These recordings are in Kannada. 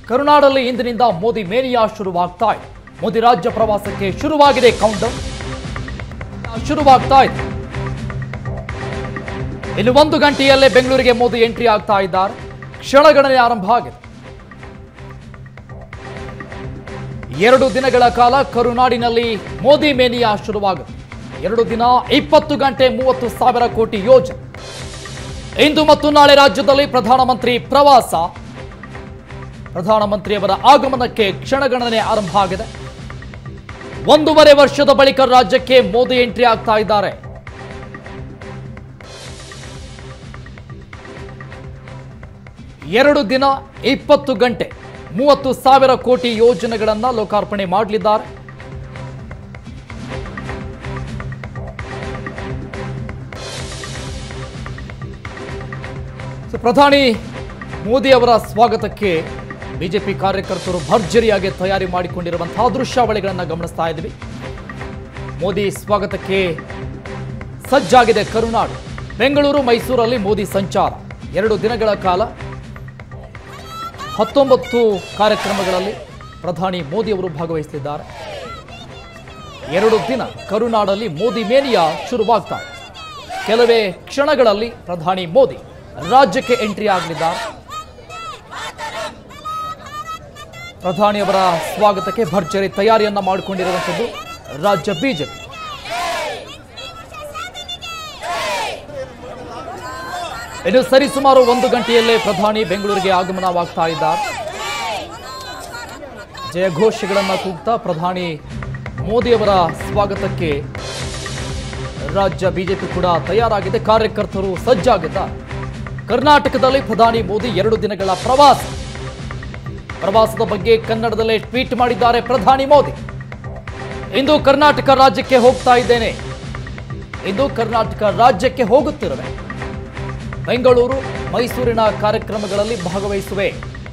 ಕರುನಾಡಲ್ಲಿ ಇಂದಿನಿಂದ ಮೋದಿ ಮೇನಿಯಾ ಶುರುವಾಗ್ತಾ ಇದೆ ಮೋದಿ ರಾಜ್ಯ ಪ್ರವಾಸಕ್ಕೆ ಶುರುವಾಗಿದೆ ಕೌಂಟರ್ ಶುರುವಾಗ್ತಾ ಇದೆ ಇನ್ನು ಒಂದು ಗಂಟೆಯಲ್ಲೇ ಬೆಂಗಳೂರಿಗೆ ಮೋದಿ ಎಂಟ್ರಿ ಆಗ್ತಾ ಇದ್ದಾರೆ ಕ್ಷಣಗಣನೆ ಆರಂಭ ಆಗಿದೆ ಎರಡು ದಿನಗಳ ಕಾಲ ಕರುನಾಡಿನಲ್ಲಿ ಮೋದಿ ಮೇನಿಯಾ ಶುರುವಾಗುತ್ತೆ ಎರಡು ದಿನ ಇಪ್ಪತ್ತು ಗಂಟೆ ಮೂವತ್ತು ಸಾವಿರ ಕೋಟಿ ಯೋಜನೆ ಇಂದು ಮತ್ತು ನಾಳೆ ರಾಜ್ಯದಲ್ಲಿ ಪ್ರಧಾನಮಂತ್ರಿ ಪ್ರವಾಸ ಪ್ರಧಾನಮಂತ್ರಿಯವರ ಆಗಮನಕ್ಕೆ ಕ್ಷಣಗಣನೆ ಆರಂಭ ಆಗಿದೆ ಒಂದೂವರೆ ವರ್ಷದ ಬಳಿಕ ರಾಜ್ಯಕ್ಕೆ ಮೋದಿ ಎಂಟ್ರಿ ಆಗ್ತಾ ಇದ್ದಾರೆ ಎರಡು ದಿನ ಇಪ್ಪತ್ತು ಗಂಟೆ ಮೂವತ್ತು ಸಾವಿರ ಕೋಟಿ ಯೋಜನೆಗಳನ್ನ ಲೋಕಾರ್ಪಣೆ ಮಾಡಲಿದ್ದಾರೆ ಸೊ ಪ್ರಧಾನಿ ಮೋದಿ ಅವರ ಸ್ವಾಗತಕ್ಕೆ ಬಿಜೆಪಿ ಕಾರ್ಯಕರ್ತರು ಭರ್ಜರಿಯಾಗಿ ತಯಾರಿ ಮಾಡಿಕೊಂಡಿರುವಂತಹ ದೃಶ್ಯಾವಳಿಗಳನ್ನು ಗಮನಿಸ್ತಾ ಇದ್ವಿ ಮೋದಿ ಸ್ವಾಗತಕ್ಕೆ ಸಜ್ಜಾಗಿದೆ ಕರುನಾಡು ಬೆಂಗಳೂರು ಮೈಸೂರಲ್ಲಿ ಮೋದಿ ಸಂಚಾರ ಎರಡು ದಿನಗಳ ಕಾಲ ಹತ್ತೊಂಬತ್ತು ಕಾರ್ಯಕ್ರಮಗಳಲ್ಲಿ ಪ್ರಧಾನಿ ಮೋದಿ ಅವರು ಭಾಗವಹಿಸಲಿದ್ದಾರೆ ಎರಡು ದಿನ ಕರುನಾಡಲ್ಲಿ ಮೋದಿ ಮೇನಿಯಾ ಶುರುವಾಗ್ತಾ ಇದೆ ಕೆಲವೇ ಕ್ಷಣಗಳಲ್ಲಿ ಪ್ರಧಾನಿ ಮೋದಿ ರಾಜ್ಯಕ್ಕೆ ಎಂಟ್ರಿ ಆಗಲಿದ್ದಾರೆ ಪ್ರಧಾನಿಯವರ ಸ್ವಾಗತಕ್ಕೆ ಭರ್ಜರಿ ತಯಾರಿಯನ್ನ ಮಾಡಿಕೊಂಡಿರುವಂಥದ್ದು ರಾಜ್ಯ ಬಿಜೆಪಿ ಇನ್ನು ಸರಿಸುಮಾರು ಒಂದು ಗಂಟೆಯಲ್ಲೇ ಪ್ರಧಾನಿ ಬೆಂಗಳೂರಿಗೆ ಆಗಮನವಾಗ್ತಾ ಇದ್ದಾರೆ ಜಯಘೋಷಗಳನ್ನು ಕೂಗ್ತಾ ಪ್ರಧಾನಿ ಮೋದಿಯವರ ಸ್ವಾಗತಕ್ಕೆ ರಾಜ್ಯ ಬಿಜೆಪಿ ಕೂಡ ತಯಾರಾಗಿದೆ ಕಾರ್ಯಕರ್ತರು ಸಜ್ಜಾಗಿದ್ದಾರೆ ಕರ್ನಾಟಕದಲ್ಲಿ ಪ್ರಧಾನಿ ಮೋದಿ ಎರಡು ದಿನಗಳ ಪ್ರವಾಸ ಪ್ರವಾಸದ ಬಗ್ಗೆ ಕನ್ನಡದಲ್ಲೇ ಟ್ವೀಟ್ ಮಾಡಿದ್ದಾರೆ ಪ್ರಧಾನಿ ಮೋದಿ ಇಂದು ಕರ್ನಾಟಕ ರಾಜ್ಯಕ್ಕೆ ಹೋಗ್ತಾ ಇದ್ದೇನೆ ಇಂದು ಕರ್ನಾಟಕ ರಾಜ್ಯಕ್ಕೆ ಹೋಗುತ್ತಿರುವೆ ಬೆಂಗಳೂರು ಮೈಸೂರಿನ ಕಾರ್ಯಕ್ರಮಗಳಲ್ಲಿ ಭಾಗವಹಿಸುವೆ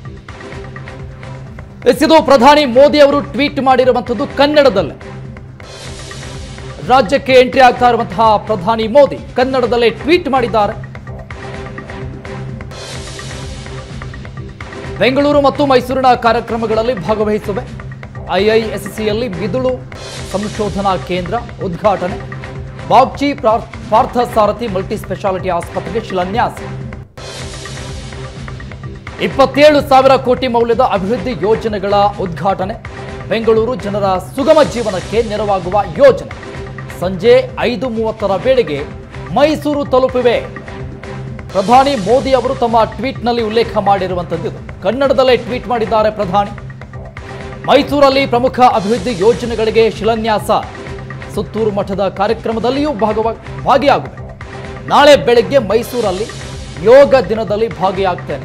ಎಸ್, ಇದು ಪ್ರಧಾನಿ ಮೋದಿ ಅವರು ಟ್ವೀಟ್ ಮಾಡಿರುವಂಥದ್ದು ಕನ್ನಡದಲ್ಲೇ ರಾಜ್ಯಕ್ಕೆ ಎಂಟ್ರಿ ಆಗ್ತಾ ಇರುವಂತಹ ಪ್ರಧಾನಿ ಮೋದಿ ಕನ್ನಡದಲ್ಲೇ ಟ್ವೀಟ್ ಮಾಡಿದ್ದಾರೆ ಬೆಂಗಳೂರು ಮತ್ತು ಮೈಸೂರಿನ ಕಾರ್ಯಕ್ರಮಗಳಲ್ಲಿ ಭಾಗವಹಿಸುವೆ ಐಐಎಸ್ಸಿಯಲ್ಲಿ ಮಿದುಳು ಸಂಶೋಧನಾ ಕೇಂದ್ರ ಉದ್ಘಾಟನೆ ಬಾಗ್ಚಿ ಪ್ರಾರ್- ಪಾರ್ಥ ಸಾರಥಿ ಮಲ್ಟಿ ಸ್ಪೆಷಾಲಿಟಿ ಆಸ್ಪತ್ರೆಗೆ ಶಿಲಾನ್ಯಾಸ ಇಪ್ಪತ್ತೇಳು ಸಾವಿರ ಕೋಟಿ ಮೌಲ್ಯದ ಅಭಿವೃದ್ಧಿ ಯೋಜನೆಗಳ ಉದ್ಘಾಟನೆ ಬೆಂಗಳೂರು ಜನರ ಸುಗಮ ಜೀವನಕ್ಕೆ ನೆರವಾಗುವ ಯೋಜನೆ ಸಂಜೆ ಐದು ಮೂವತ್ತರ ವೇಳೆಗೆ ಮೈಸೂರು ತಲುಪಿವೆ ಪ್ರಧಾನಿ ಮೋದಿ ಅವರು ತಮ್ಮ ಟ್ವೀಟ್ನಲ್ಲಿ ಉಲ್ಲೇಖ ಮಾಡಿರುವಂಥದ್ದು ಇದು. ಕನ್ನಡದಲ್ಲೇ ಟ್ವೀಟ್ ಮಾಡಿದ್ದಾರೆ ಪ್ರಧಾನಿ ಮೈಸೂರಲ್ಲಿ ಪ್ರಮುಖ ಅಭಿವೃದ್ಧಿ ಯೋಜನೆಗಳಿಗೆ ಶಿಲಾನ್ಯಾಸ ಸುತ್ತೂರು ಮಠದ ಕಾರ್ಯಕ್ರಮದಲ್ಲಿಯೂ ಭಾಗವ ಭಾಗಿಯಾಗುವೆ ನಾಳೆ ಬೆಳಗ್ಗೆ ಮೈಸೂರಲ್ಲಿ ಯೋಗ ದಿನದಲ್ಲಿ ಭಾಗಿಯಾಗ್ತೇನೆ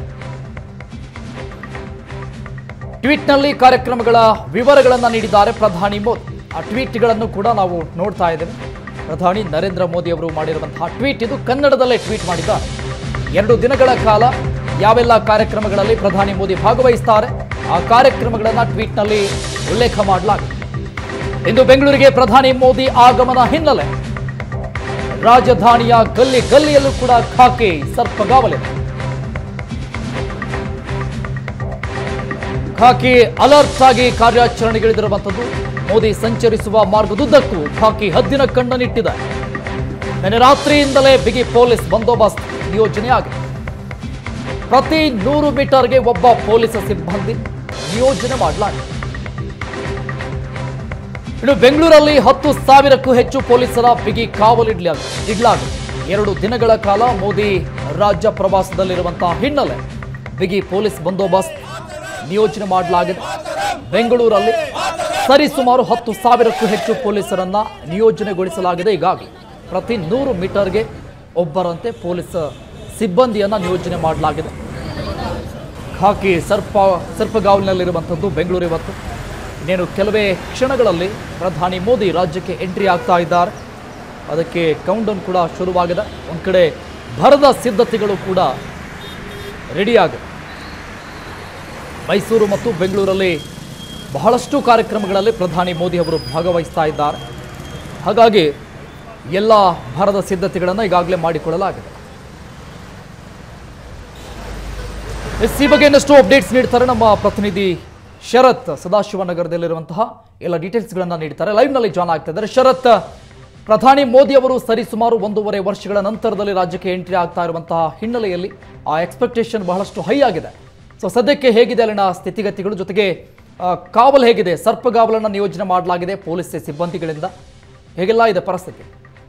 ಟ್ವೀಟ್ನಲ್ಲಿ ಕಾರ್ಯಕ್ರಮಗಳ ವಿವರಗಳನ್ನು ನೀಡಿದ್ದಾರೆ ಪ್ರಧಾನಿ ಮೋದಿ ಆ ಟ್ವೀಟ್ಗಳನ್ನು ಕೂಡ ನಾವು ನೋಡ್ತಾ ಇದ್ದೇವೆ ಪ್ರಧಾನಿ ನರೇಂದ್ರ ಮೋದಿ ಅವರು ಮಾಡಿರುವಂತಹ ಟ್ವೀಟ್ ಇದು ಕನ್ನಡದಲ್ಲೇ ಟ್ವೀಟ್ ಮಾಡಿದ್ದಾರೆ ಎರಡು ದಿನಗಳ ಕಾಲ ಯಾವೆಲ್ಲ ಕಾರ್ಯಕ್ರಮಗಳಲ್ಲಿ ಪ್ರಧಾನಿ ಮೋದಿ ಭಾಗವಹಿಸ್ತಾರೆ ಆ ಕಾರ್ಯಕ್ರಮಗಳನ್ನು ಟ್ವೀಟ್ನಲ್ಲಿ ಉಲ್ಲೇಖ ಮಾಡಲಾಗಿದೆ ಇಂದು ಬೆಂಗಳೂರಿಗೆ ಪ್ರಧಾನಿ ಮೋದಿ ಆಗಮನ ಹಿನ್ನೆಲೆ ರಾಜಧಾನಿಯ ಗಲ್ಲಿ ಗಲ್ಲಿಯಲ್ಲೂ ಕೂಡ ಖಾಕಿ ಸರ್ಪಗಾವಲಿದೆ ಖಾಕಿ ಅಲರ್ಟ್ ಆಗಿ ಕಾರ್ಯಾಚರಣೆಗಿಳಿದಿರುವಂಥದ್ದು ಮೋದಿ ಸಂಚರಿಸುವ ಮಾರ್ಗದುದ್ದಕ್ಕೂ ಖಾಕಿ ಹದ್ದಿನ ಕಣ್ಣನಿಟ್ಟಿದೆ ನಿನ್ನೆ ರಾತ್ರಿಯಿಂದಲೇ ಬಿಗಿ ಪೊಲೀಸ್ ಬಂದೋಬಸ್ತ್ ನಿಯೋಜನೆಯಾಗಿದೆ ಪ್ರತಿ ನೂರು ಮೀಟರ್ಗೆ ಒಬ್ಬ ಪೊಲೀಸ್ ಸಿಬ್ಬಂದಿ ನಿಯೋಜನೆ ಮಾಡಲಾಗಿದೆ ಇನ್ನು ಬೆಂಗಳೂರಲ್ಲಿ ಹತ್ತು ಸಾವಿರಕ್ಕೂ ಹೆಚ್ಚು ಪೊಲೀಸರ ಬಿಗಿ ಕಾವಲಿಡ್ಲ ಇಡ್ಲಾಗಿದೆ ಎರಡು ದಿನಗಳ ಕಾಲ ಮೋದಿ ರಾಜ್ಯ ಪ್ರವಾಸದಲ್ಲಿರುವಂತಹ ಹಿನ್ನೆಲೆ ಬಿಗಿ ಪೊಲೀಸ್ ಬಂದೋಬಸ್ತ್ ನಿಯೋಜನೆ ಮಾಡಲಾಗಿದೆ ಬೆಂಗಳೂರಲ್ಲಿ ಸರಿಸುಮಾರು ಹತ್ತು ಸಾವಿರಕ್ಕೂ ಹೆಚ್ಚು ಪೊಲೀಸರನ್ನ ನಿಯೋಜನೆಗೊಳಿಸಲಾಗಿದೆ ಈಗಾಗಲೇ ಪ್ರತಿ ನೂರು ಮೀಟರ್ಗೆ ಒಬ್ಬರಂತೆ ಪೊಲೀಸ್ ಸಿಬ್ಬಂದಿಯನ್ನ ನಿಯೋಜನೆ ಮಾಡಲಾಗಿದೆ ಖಾಕಿ ಸರ್ಪ ಸರ್ಪಗಾವಲಿನಲ್ಲಿರುವಂಥದ್ದು ಬೆಂಗಳೂರು ಇವತ್ತು ಇನ್ನೇನು ಕೆಲವೇ ಕ್ಷಣಗಳಲ್ಲಿ ಪ್ರಧಾನಿ ಮೋದಿ ರಾಜ್ಯಕ್ಕೆ ಎಂಟ್ರಿ ಆಗ್ತಾ ಇದ್ದಾರೆ ಅದಕ್ಕೆ ಕೌಂಟೌನ್ ಕೂಡ ಶುರುವಾಗಿದೆ ಒಂದು ಕಡೆ ಭರದ ಸಿದ್ಧತೆಗಳು ಕೂಡ ರೆಡಿಯಾಗಿದೆ ಮೈಸೂರು ಮತ್ತು ಬೆಂಗಳೂರಲ್ಲಿ ಬಹಳಷ್ಟು ಕಾರ್ಯಕ್ರಮಗಳಲ್ಲಿ ಪ್ರಧಾನಿ ಮೋದಿ ಅವರು ಭಾಗವಹಿಸ್ತಾ ಇದ್ದಾರೆ ಹಾಗಾಗಿ ಎಲ್ಲ ಭರದ ಸಿದ್ಧತೆಗಳನ್ನು ಈಗಾಗಲೇ ಮಾಡಿಕೊಳ್ಳಲಾಗಿದೆ ಎಸ್ ಈ ಬಗ್ಗೆ ಇನ್ನಷ್ಟು ಅಪ್ಡೇಟ್ಸ್ ನೀಡ್ತಾರೆ ನಮ್ಮ ಪ್ರತಿನಿಧಿ ಶರತ್ ಸದಾಶಿವನಗರದಲ್ಲಿರುವಂತಹ ಎಲ್ಲ ಡೀಟೇಲ್ಸ್ಗಳನ್ನ ನೀಡ್ತಾರೆ ಲೈವ್ನಲ್ಲಿ ಜಾನ್ ಆಗ್ತಾ ಇದ್ದಾರೆ ಶರತ್ ಪ್ರಧಾನಿ ಮೋದಿ ಅವರು ಸರಿಸುಮಾರು ಒಂದೂವರೆ ವರ್ಷಗಳ ನಂತರದಲ್ಲಿ ರಾಜ್ಯಕ್ಕೆ ಎಂಟ್ರಿ ಆಗ್ತಾ ಇರುವಂತಹ ಹಿನ್ನೆಲೆಯಲ್ಲಿ ಆ ಎಕ್ಸ್ಪೆಕ್ಟೇಷನ್ ಬಹಳಷ್ಟು ಹೈ ಆಗಿದೆ ಸೊ ಸದ್ಯಕ್ಕೆ ಹೇಗಿದೆ ಅಲ್ಲಿನ ಸ್ಥಿತಿಗತಿಗಳು ಜೊತೆಗೆ ಆ, ಕಾವಲು ಹೇಗಿದೆ ಸರ್ಪಗಾವಲನ್ನು ನಿಯೋಜನೆ ಮಾಡಲಾಗಿದೆ ಪೊಲೀಸ್ ಸಿಬ್ಬಂದಿಗಳಿಂದ ಹೇಗೆಲ್ಲ ಇದೆ ಪರಿಸ್ಥಿತಿ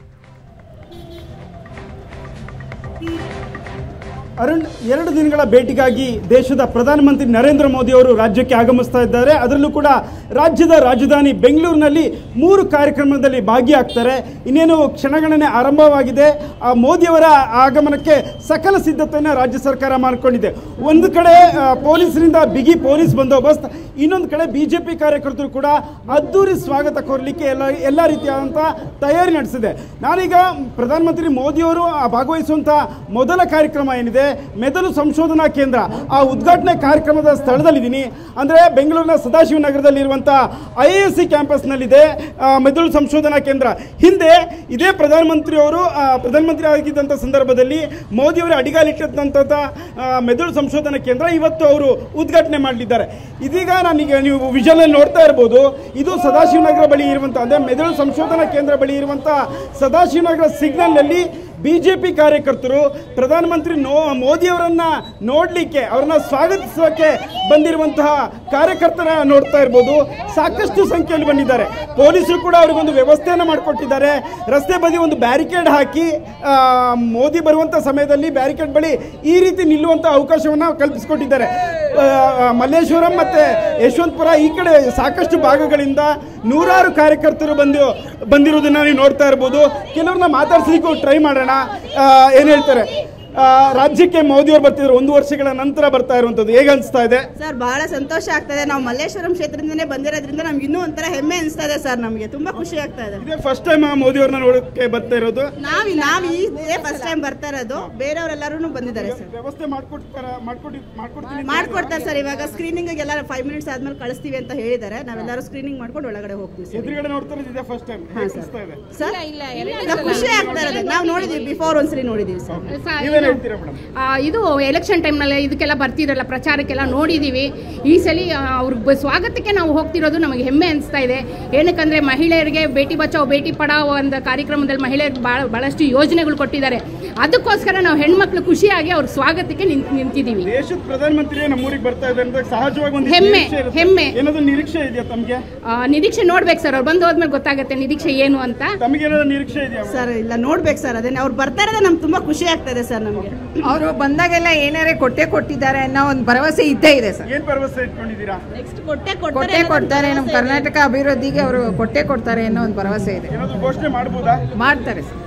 ಅರುಣ್ ಎರಡು ದಿನಗಳ ಭೇಟಿಗಾಗಿ ದೇಶದ ಪ್ರಧಾನಮಂತ್ರಿ ನರೇಂದ್ರ ಮೋದಿ ಅವರು ರಾಜ್ಯಕ್ಕೆ ಆಗಮಿಸ್ತಾ ಇದ್ದಾರೆ ಅದರಲ್ಲೂ ಕೂಡ ರಾಜ್ಯದ ರಾಜಧಾನಿ ಬೆಂಗಳೂರಿನಲ್ಲಿ ಮೂರು ಕಾರ್ಯಕ್ರಮದಲ್ಲಿ ಭಾಗಿಯಾಗ್ತಾರೆ ಇನ್ನೇನು ಕ್ಷಣಗಣನೆ ಆರಂಭವಾಗಿದೆ ಆ ಮೋದಿಯವರ ಆಗಮನಕ್ಕೆ ಸಕಲ ಸಿದ್ಧತೆಯನ್ನು ರಾಜ್ಯ ಸರ್ಕಾರ ಮಾಡಿಕೊಂಡಿದೆ ಒಂದು ಕಡೆ ಆ, ಪೊಲೀಸರಿಂದ ಬಿಗಿ ಪೊಲೀಸ್ ಬಂದೋಬಸ್ತ್ ಇನ್ನೊಂದು ಕಡೆ ಬಿ ಜೆ ಪಿ ಕಾರ್ಯಕರ್ತರು ಕೂಡ ಅದ್ದೂರಿ ಸ್ವಾಗತ ಕೋರಲಿಕ್ಕೆ ಎಲ್ಲ ಎಲ್ಲ ರೀತಿಯಾದಂಥ ತಯಾರಿ ನಡೆಸಿದೆ ನಾನೀಗ ಪ್ರಧಾನಮಂತ್ರಿ ಮೋದಿಯವರು ಆ ಭಾಗವಹಿಸುವಂಥ ಮೊದಲ ಕಾರ್ಯಕ್ರಮ ಏನಿದೆ ಮೆದುಳು ಸಂಶೋಧನಾ ಕೇಂದ್ರ ಆ ಉದ್ಘಾಟನೆ ಕಾರ್ಯಕ್ರಮದ ಸ್ಥಳದಲ್ಲಿದ್ದೀನಿ ಅಂದರೆ ಬೆಂಗಳೂರಿನ ಸದಾಶಿವನಗರದಲ್ಲಿರುವಂಥ ಐ ಎಸ್ ಸಿ ಕ್ಯಾಂಪಸ್ನಲ್ಲಿದೆ ಆ, ಮೆದುಳು ಸಂಶೋಧನಾ ಕೇಂದ್ರ ಹಿಂದೆ ಇದೇ ಪ್ರಧಾನಮಂತ್ರಿಯವರು ಆ, ಪ್ರಧಾನಮಂತ್ರಿ ಆಗಿದ್ದಂಥ ಸಂದರ್ಭದಲ್ಲಿ ಮೋದಿಯವರ ಅಡಿಗಾಲಿಟ್ಟಂಥ ಮೆದುಳು ಸಂಶೋಧನಾ ಕೇಂದ್ರ ಇವತ್ತು ಅವರು ಉದ್ಘಾಟನೆ ಮಾಡಲಿದ್ದಾರೆ ಇದೀಗ ನಾನೀಗ ನೀವು ವಿಜುವಲ್ ನೋಡ್ತಾ ಇರ್ಬೋದು ಇದು ಸದಾಶಿವನಗರ ಬಳಿ ಇರುವಂಥ ಅಂದರೆ ಮೆದುಳು ಸಂಶೋಧನಾ ಕೇಂದ್ರ ಬಳಿ ಇರುವಂಥ ಸದಾಶಿವನಗರ ಸಿಗ್ನಲ್ನಲ್ಲಿ ಬಿ ಜೆ ಪಿ ಕಾರ್ಯಕರ್ತರು ಪ್ರಧಾನಮಂತ್ರಿ ನೋ ಮೋದಿಯವರನ್ನ ನೋಡಲಿಕ್ಕೆ ಅವ್ರನ್ನ ಸ್ವಾಗತಿಸೋಕೆ ಬಂದಿರುವಂತಹ ಕಾರ್ಯಕರ್ತರ ನೋಡ್ತಾ ಇರ್ಬೋದು ಸಾಕಷ್ಟು ಸಂಖ್ಯೆಯಲ್ಲಿ ಬಂದಿದ್ದಾರೆ ಪೊಲೀಸರು ಕೂಡ ಅವರಿಗೊಂದು ವ್ಯವಸ್ಥೆಯನ್ನು ಮಾಡಿಕೊಟ್ಟಿದ್ದಾರೆ ರಸ್ತೆ ಬದಿ ಒಂದು ಬ್ಯಾರಿಕೇಡ್ ಹಾಕಿ ಆ, ಮೋದಿ ಬರುವಂಥ ಸಮಯದಲ್ಲಿ ಬ್ಯಾರಿಕೇಡ್ ಬಳಿ ಈ ರೀತಿ ನಿಲ್ಲುವಂಥ ಅವಕಾಶವನ್ನು ಕಲ್ಪಿಸಿಕೊಟ್ಟಿದ್ದಾರೆ ಆ, ಮಲ್ಲೇಶ್ವರಂ ಮತ್ತು ಯಶವಂತಪುರ ಈ ಕಡೆ ಸಾಕಷ್ಟು ಭಾಗಗಳಿಂದ ನೂರಾರು ಕಾರ್ಯಕರ್ತರು ಬಂದು ಬಂದಿರೋದನ್ನ ನೀವು ನೋಡ್ತಾ ಇರ್ಬೋದು ಕೆಲವ್ರನ್ನ ಮಾತಾಡ್ಸ್ಲಿಕ್ಕೂ ಟ್ರೈ ಮಾಡೋಣ ಏನು ಹೇಳ್ತಾರೆ ಆ, ರಾಜ್ಯಕ್ಕೆ ಮೋದಿಯವರು ಬರ್ತಿದ್ರು ಒಂದು ವರ್ಷಗಳ ನಂತರ ಬರ್ತಾ ಇರುವಂಥದ್ದು ಹೇಗೆ ಅನಿಸ್ತಾ ಇದೆ ಸರ್ ಬಹಳ ಸಂತೋಷ ಆಗ್ತದೆ ನಾವು ಮಲ್ಲೇಶ್ವರಂ ಕ್ಷೇತ್ರದಿಂದನೇ ಬಂದಿರೋದ್ರಿಂದ ನಮ್ಗೆ ಇನ್ನೂ ಒಂಥರ ಹೆಮ್ಮೆ ಅನಿಸ್ತಾ ಇದೆ ಸರ್ ನಮಗೆ ತುಂಬಾ ಖುಷಿ ಆಗ್ತಾ ಇದೆ ಇದೇ ಫಸ್ಟ್ ಟೈಮ್ ಮೋದಿಯವ್ರನ್ನ ನೋಡೋಕೆ ಬರ್ತಾ ಇರೋದು ನಾವ್ ನಾವ್ ಈ ಫಸ್ಟ್ ಟೈಮ್ ಬರ್ತಾ ಇರೋದು ಬೇರೆಯವರೆಲ್ಲರೂ ಬಂದಿದ್ದಾರೆ ಸರ್ ವ್ಯವಸ್ಥೆ ಮಾಡ್ಕೊಡ್ತಾರ ಮಾಡ್ಕೊಡಿ ಮಾಡ್ಕೊಡ್ತೀನಿ ಮಾಡ್ಕೊಡ್ತಾರೆ ಸರ್ ಇವಾಗ ಸ್ಕ್ರೀನಿಂಗ್ ಎಲ್ಲ ಫೈವ್ ಮಿನಿಟ್ಸ್ ಆದ್ಮೇಲೆ ಕಳಿಸ್ತೀವಿ ಅಂತ ಹೇಳಿದ್ದಾರೆ ನಾವೆಲ್ಲರೂ ಸ್ಕ್ರೀನಿಂಗ್ ಮಾಡ್ಕೊಂಡು ಒಳಗಡೆ ಹೋಗ್ತೀವಿ ಸರ್ ಎದುರುಗಡೆ ನೋಡ್ತಾ ಇರೋದು ಇದೇ ಫಸ್ಟ್ ಟೈಮ್ ಅನಿಸ್ತಾ ಇದೆ ಸರ್ ಇಲ್ಲ ಖುಷಿ ಆಗ್ತಾ ಇರೋದು ನಾವು ನೋಡಿದೀವಿ ಬಿಫೋರ್ ಒಂದ್ಸರಿ ನೋಡಿದೀವಿ ಸರ್ ಸ- ನೀವೇನು ಹೇಳ್ತೀರಾ ಮೇಡಮ್ ಆ, ಇದು ಎಲೆಕ್ಷನ್ ಟೈಮ್ನಲ್ಲಿ ಇದಕ್ಕೆಲ್ಲ ಬರ್ತಿರಲ್ಲ ಪ್ರಚಾರಕ್ಕೆಲ್ಲ ನೋಡಿದ್ದೀವಿ ಈ ಸಲ ಆ, ಅವ್ರ ಬ- ಸ್ವಾಗತಕ್ಕೆ ನಾವು ಹೋಗ್ತಿರೋದು ನಮಗೆ ಹೆಮ್ಮೆ ಅನಿಸ್ತಾ ಇದೆ ಏನಕ್ಕಂದ್ರೆ ಮಹಿಳೆಯರಿಗೆ ಬೇಟಿ ಬಚಾವ್ ಬೇಟಿ ಪಡಾವ್ ಅಂತ ಕಾರ್ಯಕ್ರಮದಲ್ಲಿ ಮಹಿಳೆಯರಿಗೆ ಭಾಳ ಭಾಳಷ್ಟು ಯೋಜನೆಗಳು ಕೊಟ್ಟಿದ್ದಾರೆ ಅದಕ್ಕೋಸ್ಕರ ನಾವು ಹೆಣ್ಮಕ್ಳು ಖುಷಿಯಾಗಿ ಅವ್ರ ಸ್ವಾಗತಕ್ಕೆ ನಿಂತ್ ನಿಂತಿದ್ದೀವಿ ದೇಶದ ಪ್ರಧಾನಮಂತ್ರಿ ನಮ್ಮೂರಿಗೆ ಬರ್ತಾ ಇದ್ದಾರೆ ಅಂತ ಸಹಜವಾಗಿ ಒಂದು ಹೆಮ್ಮೆ, ನಿರೀಕ್ಷೆ ಇರುತ್ತೆ. ಹೆಮ್ಮೆ. ಏನಾದ್ರು ನಿರೀಕ್ಷೆ ಇದೆಯಾ ತಮಗೆ ಆ, ನಿರೀಕ್ಷೆ ನೋಡ್ಬೇಕು ಸರ್ ಅವ್ರು ಬಂದು ಹೋದ್ಮೇಲೆ ಗೊತ್ತಾಗುತ್ತೆ ನಿರೀಕ್ಷೆ ಏನು ಅಂತ ತಮಗೆ ಏನಾದ್ರು ನಿರೀಕ್ಷೆ ಇದೆಯಾ ಸರ್ ಇಲ್ಲ ನೋಡ್ಬೇಕು ಸರ್ ಅದೇ ಅವ್ರು ಬರ್ತಾ ಇರೋದೇ ನಮ್ಗೆ ತುಂಬಾ ಖುಷಿ ಆಗ್ತಾ ಇದೆ ಸರ್ ನಮಗೆ ಅವರು ಬಂದಾಗೆಲ್ಲ ಏನಾರೇ ಕೊಟ್ಟೆ ಕೊಟ್ಟಿದ್ದಾರೆ ಅನ್ನೋ ಒಂದು ಭರವಸೆ ಇದ್ದೇ ಇದೆ ಸರ್ ಏನ್ ಭರವಸೆ ಇಟ್ಕೊಂಡಿದ್ದೀರಾ ನೆಕ್ಸ್ಟ್ ಕೊಟ್ಟೆ ಕೊಟ್ಟೆ ಕೊಡ್ತಾರೆ ನಮ್ಮ ಕರ್ನಾಟಕ ಅಭಿವೃದ್ಧಿಗೆ ಅವರು ಕೊಟ್ಟೆ ಕೊಡ್ತಾರೆ ಅನ್ನೋ ಒಂದು ಭರವಸೆ ಇದೆ ಏನಾದ್ರು ಘೋಷಣೆ ಮಾಡ್ಬೋದಾ ಮಾಡ್ತಾರೆ ಸರ್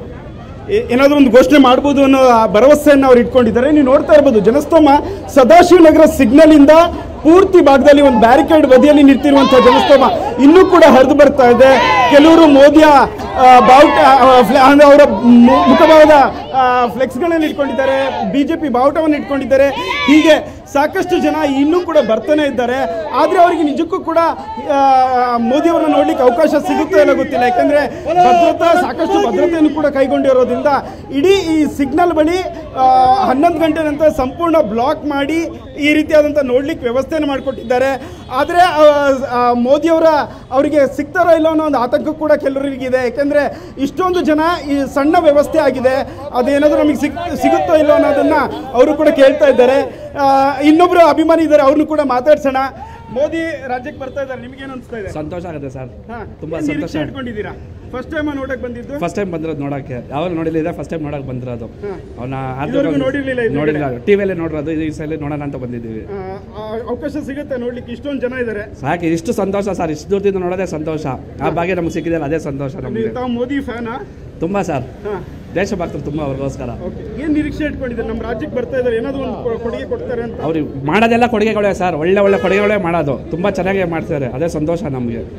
ಏ- ಏನಾದ್ರು ಒಂದು ಘೋಷಣೆ ಮಾಡ್ಬೋದು ಅನ್ನೋ ಆ ಭರವಸೆಯನ್ನು ಅವ್ರು ಇಟ್ಕೊಂಡಿದ್ದಾರೆ ನೀವು ನೋಡ್ತಾ ಇರ್ಬೋದು ಜನಸ್ತೋಮ ಸದಾಶಿವನಗರ ಸಿಗ್ನಲ್ ಇಂದ ಪೂರ್ತಿ ಭಾಗದಲ್ಲಿ ಒಂದು ಬ್ಯಾರಿಕೇಡ್ ಬದಿಯಲ್ಲಿ ನಿಂತಿರುವಂತಹ ಜನಸ್ತೋಮ ಇನ್ನೂ ಕೂಡ ಹರಿದು ಬರ್ತಾ ಇದೆ ಕೆಲವರು ಮೋದಿಯ ಆ, ಬಾವುಟ ಆ, ಫ್ಲ- ಅಂದ್ರೆ ಅವರ ಮು- ಮುಖಭಾವದ ಫ್ಲೆಕ್ಸ್ಗಳನ್ನು ಇಟ್ಕೊಂಡಿದ್ದಾರೆ ಬಿಜೆಪಿ ಬಾವುಟವನ್ನು ಇಟ್ಕೊಂಡಿದ್ದಾರೆ ಹೀಗೆ ಸಾಕಷ್ಟು ಜನ ಇನ್ನೂ ಕೂಡ ಬರ್ತಾನೆ ಇದ್ದಾರೆ ಆದರೆ ಅವರಿಗೆ ನಿಜಕ್ಕೂ ಕೂಡ ಆ, ಮೋದಿಯವರನ್ನ ನೋಡ್ಲಿಕ್ಕೆ ಅವಕಾಶ ಸಿಗುತ್ತೋ ಇಲ್ಲ ಗೊತ್ತಿಲ್ಲ ಯಾಕಂದ್ರೆ ಭದ್ರತಾ ಸಾಕಷ್ಟು ಭದ್ರತೆಯನ್ನು ಕೂಡ ಕೈಗೊಂಡಿರೋದ್ರಿಂದ ಇಡೀ ಈ ಸಿಗ್ನಲ್ ಬಳಿ ಆ, ಹನ್ನೊಂದು ಗಂಟೆ ನಂತರ ಸಂಪೂರ್ಣ ಬ್ಲಾಕ್ ಮಾಡಿ ಈ ರೀತಿಯಾದಂಥ ನೋಡ್ಲಿಕ್ಕೆ ವ್ಯವಸ್ಥೆಯನ್ನು ಮಾಡಿಕೊಟ್ಟಿದ್ದಾರೆ ಆದರೆ ಮೋದಿಯವರ ಅವರಿಗೆ ಸಿಗ್ತಾರೋ ಇಲ್ಲ ಅನ್ನೋ ಒಂದು ಆತಂಕ ಕೂಡ ಕೆಲವರಿಗಿದೆ ಯಾಕೆಂದರೆ ಇಷ್ಟೊಂದು ಜನ ಈ ಸಣ್ಣ ವ್ಯವಸ್ಥೆ ಆಗಿದೆ ಅದೇನಾದರೂ ನಮಗೆ ಸಿಗ್ ಸಿಗುತ್ತೋ ಇಲ್ಲೋ ಅನ್ನೋದನ್ನು ಅವರು ಕೂಡ ಕೇಳ್ತಾ ಇದ್ದಾರೆ ಆ, ಇನ್ನೊಬ್ರು ಅಭಿಮಾನಿ ಇದ್ದಾರೆ ಅವ್ರನ್ನು ಕೂಡ ಮಾತಾಡ್ಸೋಣ ಮೋದಿ ರಾಜ್ಯಕ್ಕೆ ಬರ್ತಾ ಇದ್ದಾರೆ ನಿಮ್ಗೇನು ಅನಿಸ್ತಾ ಇದೆ ಸಂತೋಷ ಆಗುತ್ತೆ ಸರ್ ಹಾ, ತುಂಬಾ ಏನ್ ಸಂತೋಷ ನಿರೀಕ್ಷೆ ಇಟ್ಕೊಂಡಿದ್ದೀರಾ ಫಸ್ಟ್ ಟೈಮ್ ನೋಡಕ್ ಬಂದಿದ್ದು ಫಸ್ಟ್ ಟೈಮ್ ಬಂದಿರೋದು ನೋಡಕ್ಕೆ ಯಾವಾಗ ನೋಡಿಲ್ಲ ಇದೆ ಫಸ್ಟ್ ಟೈಮ್ ನೋಡಕ್ ಬಂದಿರೋದು ಅವನ ಇದುವರೆಗೂ ನೋಡಿರ್ಲಿಲ್ಲ ಇದ್ರ ನೋಡಿಲ್ಲ ಟಿವಿಯಲ್ಲಿ ನೋಡಿರೋದು ಈ ಸಲ ನೋಡೋಣ ಅಂತ ಬಂದಿದ್ದೀವಿ ಆ, ಆ, ಅವಕಾಶ ಸಿಗುತ್ತೆ ನೋಡ್ಲಿಕ್ಕೆ ಇಷ್ಟೊಂದು ಜನ ಇದ್ದಾರೆ ಸಾಕು ಇಷ್ಟು ಸಂತೋಷ ಸರ್ ಇಷ್ಟು ದೂರದಿಂದ ನೋಡೋದೇ ಸಂತೋಷ ಆ ಭಾಗ್ಯ ನಮ್ಗೆ ಸಿಕ್ಕಿದೆಯಲ್ಲ ಅದೇ ಸಂತೋಷ ನಮಗೆ ನೀವು ತಾವು ಮೋದಿ ಫ್ಯಾನಾ ತುಂಬಾ ಸರ್ ಹಾ ದೇಶಭಕ್ತರು ತುಂಬಾ ಅವ್ರಿಗೋಸ್ಕರ ಓಕೆ ಏನ್ ನಿರೀಕ್ಷೆ ಇಟ್ಕೊಂಡಿದ್ದಾರೆ ನಮ್ಮ ರಾಜ್ಯಕ್ಕೆ ಬರ್ತಾ ಇದ್ದಾರೆ ಏನಾದ್ರು ಒಂದು ಕೊ- ಕೊಡುಗೆ ಕೊಡ್ತಾರೆ ಅಂತ ಅವ್ರಿಗೆ ಮಾಡೋದೆಲ್ಲ ಕೊಡುಗೆಗಳೇ ಸರ್ ಒಳ್ಳೆ ಒಳ್ಳೆ ಕೊಡುಗೆಗಳೇ ಮಾಡೋದು ತುಂಬಾ ಚೆನ್ನಾಗಿ ಮಾಡ್ತಾರೆ ಅದೇ ಸಂತೋಷ ನಮಗೆ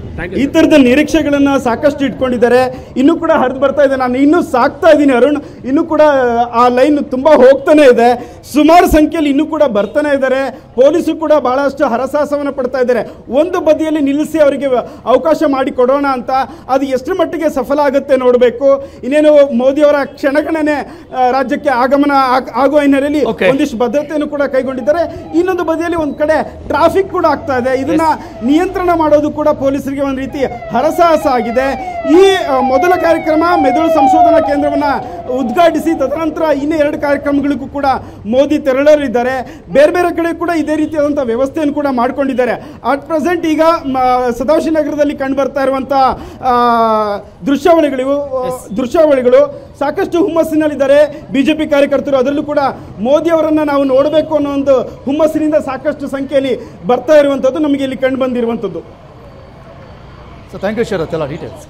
Thank you, ಈ ಥರದ ನಿರೀಕ್ಷೆಗಳನ್ನ ಸಾಕಷ್ಟು ಇಟ್ಕೊಂಡಿದ್ದಾರೆ ಇನ್ನೂ ಕೂಡ ಹರಿದು ಬರ್ತಾ ಇದೆ ನಾನು ಇನ್ನೂ ಸಾಕ್ತಾ ಇದ್ದೀನಿ ಅರುಣ್ ಇನ್ನೂ ಕೂಡ ಆ ಲೈನ್ ತುಂಬಾ ಹೋಗ್ತಾನೆ ಇದೆ ಸುಮಾರು ಸಂಖ್ಯೆಯಲ್ಲಿ ಇನ್ನೂ ಕೂಡ ಬರ್ತಾನೆ ಇದ್ದಾರೆ ಪೊಲೀಸರು ಕೂಡ ಬಹಳಷ್ಟು ಹರಸಾಹಸವನ್ನು ಪಡ್ತಾ ಇದ್ದಾರೆ ಒಂದು ಬದಿಯಲ್ಲಿ ನಿಲ್ಲಿಸಿ ಅವರಿಗೆ ಅವಕಾಶ ಮಾಡಿ ಕೊಡೋಣ ಅಂತ ಅದು ಎಷ್ಟರ ಮಟ್ಟಿಗೆ ಸಫಲ ಆಗುತ್ತೆ ನೋಡಬೇಕು ಇನ್ನೇನು ಮೋದಿ ಅವರ ಕ್ಷಣಗಣನೆ ಆ, ರಾಜ್ಯಕ್ಕೆ ಆಗಮನ ಆಗ್- ಆಗುವ ಹಿನ್ನೆಲೆಯಲ್ಲಿ Okay. ಒಂದಿಷ್ಟು ಭದ್ರತೆಯನ್ನು ಕೂಡ ಕೈಗೊಂಡಿದ್ದಾರೆ ಇನ್ನೊಂದು ಬದಿಯಲ್ಲಿ ಒಂದು ಕಡೆ ಟ್ರಾಫಿಕ್ ಕೂಡ ಆಗ್ತಾ ಇದೆ ಇದನ್ನ ನಿಯಂತ್ರಣ ಮಾಡೋದು ಕೂಡ ಪೊಲೀಸರಿಗೆ ಒಂದು ರೀತಿ ಹರಸಾಹಸ ಆಗಿದೆ ಈ ಆ, ಮೊದಲ ಕಾರ್ಯಕ್ರಮ ಮೆದುಳು ಸಂಶೋಧನಾ ಕೇಂದ್ರವನ್ನ ಉದ್ಘಾಟಿಸಿ ತದನಂತರ ಇನ್ನು ಎರಡು ಕಾರ್ಯಕ್ರಮಗಳಿಗೂ ಕೂಡ ಮೋದಿ ತೆರಳಲಿದ್ದಾರೆ ಬೇರೆ ಬೇರೆ ಕಡೆ ಕೂಡ ಇದೇ ರೀತಿಯಾದಂಥ ವ್ಯವಸ್ಥೆಯನ್ನು ಕೂಡ ಮಾಡ್ಕೊಂಡಿದ್ದಾರೆ ಅಟ್ ಪ್ರೆಸೆಂಟ್ ಈಗ ಮ, ಸದಾಶಿವನಗರದಲ್ಲಿ ಕಂಡು ಬರ್ತಾ ಇರುವಂಥ ದೃಶ್ಯಾವಳಿಗಳು ದೃಶ್ಯಾವಳಿಗಳು ಸಾಕಷ್ಟು ಹುಮ್ಮಸ್ಸಿನಲ್ಲಿದ್ದಾರೆ ಬಿಜೆಪಿ ಕಾರ್ಯಕರ್ತರು ಅದರಲ್ಲೂ ಕೂಡ ಮೋದಿ ಅವರನ್ನ ನಾವು ನೋಡಬೇಕು ಅನ್ನೋ ಒಂದು ಹುಮ್ಮಸ್ಸಿನಿಂದ ಸಾಕಷ್ಟು ಸಂಖ್ಯೆಯಲ್ಲಿ ಬರ್ತಾ ಇರುವಂಥದ್ದು ನಮಗೆ ಇಲ್ಲಿ ಕಂಡು ಬಂದಿರುವಂಥದ್ದು ಸೊ ಥ್ಯಾಂಕ್ ಯು ಶರತ್ ಎಲ್ಲ ಡೀಟೇಲ್ಸ್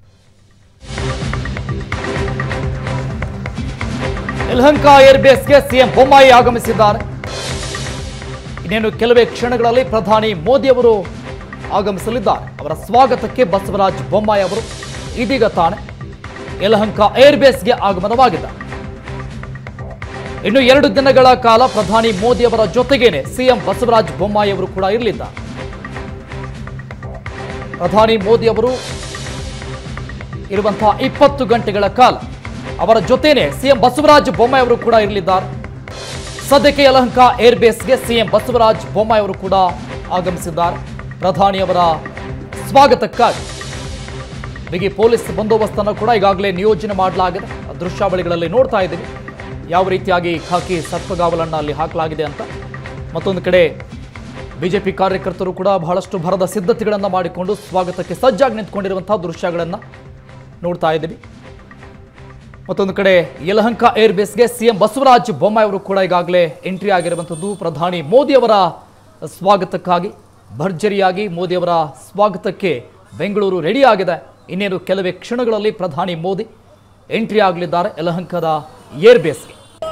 ಯಲಹಂಕ ಏರ್ಬೇಸ್ಗೆ ಸಿಎಂ ಬೊಮ್ಮಾಯಿ ಆಗಮಿಸಿದ್ದಾರೆ ಇನ್ನೇನು ಕೆಲವೇ ಕ್ಷಣಗಳಲ್ಲಿ ಪ್ರಧಾನಿ ಮೋದಿ ಅವರು ಆಗಮಿಸಲಿದ್ದಾರೆ ಅವರ ಸ್ವಾಗತಕ್ಕೆ ಬಸವರಾಜ ಬೊಮ್ಮಾಯಿ ಅವರು ಇದೀಗ ತಾನೆ ಯಲಹಂಕ ಏರ್ಬೇಸ್ಗೆ ಆಗಮನವಾಗಿದ್ದಾರೆ ಇನ್ನು ಎರಡು ದಿನಗಳ ಕಾಲ ಪ್ರಧಾನಿ ಮೋದಿ ಅವರ ಜೊತೆಗೇನೆ ಸಿಎಂ ಬಸವರಾಜ ಬೊಮ್ಮಾಯಿ ಅವರು ಕೂಡ ಇರಲಿದ್ದಾರೆ ಪ್ರಧಾನಿ ಮೋದಿ ಅವರು ಇರುವಂತಹ ಇಪ್ಪತ್ತು ಗಂಟೆಗಳ ಕಾಲ ಅವರ ಜೊತೆನೆ ಸಿಎಂ ಬಸವರಾಜ ಬೊಮ್ಮಾಯಿ ಅವರು ಕೂಡ ಇರಲಿದ್ದಾರೆ ಸದ್ಯಕ್ಕೆ ಯಲಹಂಕ ಏರ್ಬೇಸ್ಗೆ ಸಿಎಂ ಬಸವರಾಜ ಬೊಮ್ಮಾಯಿ ಅವರು ಕೂಡ ಆಗಮಿಸಿದ್ದಾರೆ ಪ್ರಧಾನಿಯವರ ಸ್ವಾಗತಕ್ಕಾಗಿ ಬಿಗಿ ಪೊಲೀಸ್ ಬಂದೋಬಸ್ತನ್ನು ಕೂಡ ಈಗಾಗಲೇ ನಿಯೋಜನೆ ಮಾಡಲಾಗಿದೆ ಆ ದೃಶ್ಯಾವಳಿಗಳಲ್ಲಿ ನೋಡ್ತಾ ಇದ್ದೀವಿ ಯಾವ ರೀತಿಯಾಗಿ ಖಾಕಿ ಸರ್ಪಗಾವಲನ್ನು ಅಲ್ಲಿ ಹಾಕಲಾಗಿದೆ ಅಂತ ಮತ್ತೊಂದು ಕಡೆ ಬಿಜೆಪಿ ಕಾರ್ಯಕರ್ತರು ಕೂಡ ಬಹಳಷ್ಟು ಭರದ ಸಿದ್ಧತೆಗಳನ್ನು ಮಾಡಿಕೊಂಡು ಸ್ವಾಗತಕ್ಕೆ ಸಜ್ಜಾಗಿ ನಿಂತ್ಕೊಂಡಿರುವಂತಹ ದೃಶ್ಯಗಳನ್ನು ನೋಡ್ತಾ ಇದ್ದೀವಿ ಮತ್ತೊಂದು ಕಡೆ ಯಲಹಂಕ ಏರ್ಬೇಸ್ಗೆ ಸಿಎಂ ಬಸವರಾಜ ಬೊಮ್ಮಾಯಿ ಅವರು ಕೂಡ ಈಗಾಗಲೇ ಎಂಟ್ರಿ ಆಗಿರುವಂಥದ್ದು ಪ್ರಧಾನಿ ಮೋದಿಯವರ ಸ್ವಾಗತಕ್ಕಾಗಿ ಭರ್ಜರಿಯಾಗಿ ಮೋದಿಯವರ ಸ್ವಾಗತಕ್ಕೆ ಬೆಂಗಳೂರು ರೆಡಿ ಆಗಿದೆ ಇನ್ನೇನು ಕೆಲವೇ ಕ್ಷಣಗಳಲ್ಲಿ ಪ್ರಧಾನಿ ಮೋದಿ ಎಂಟ್ರಿ ಆಗಲಿದ್ದಾರೆ ಯಲಹಂಕದ ಏರ್ಬೇಸ್ಗೆ